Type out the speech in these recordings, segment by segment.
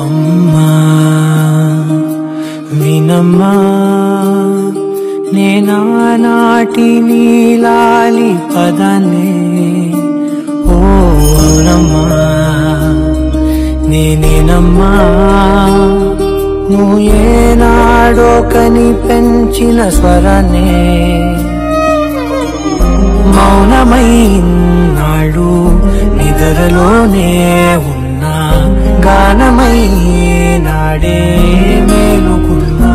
అమ్మా వినమ్మా నేనానాటి నీలాలి పదనే ఓ అవునమ్మా నేనేనమ్మా నువ్వు ఏనాడో కని పెంచిన స్వరనే మౌనమైనాడు నిద్రలోనే ఉన్నా గానమై నాడే మేలుకున్నా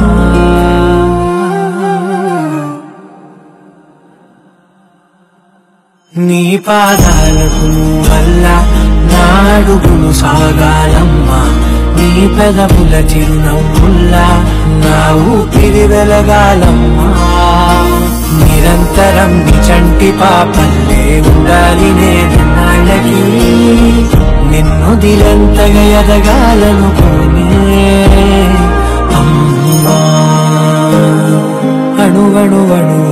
నీ పాదాలకు వల్ల నాడుగులు సాగాలమ్మా నీ పెదవుల చిరునవ్వుల్లా నా ఊపిరి వెలగాలమ్మా నిరంతరం నీ చంటి పాపల్లే ఉండాలి నేను నాళ్ళకి నిన్ను దిలంతగా ఎదగాలనుకోనే అమ్మా అణువణువణువు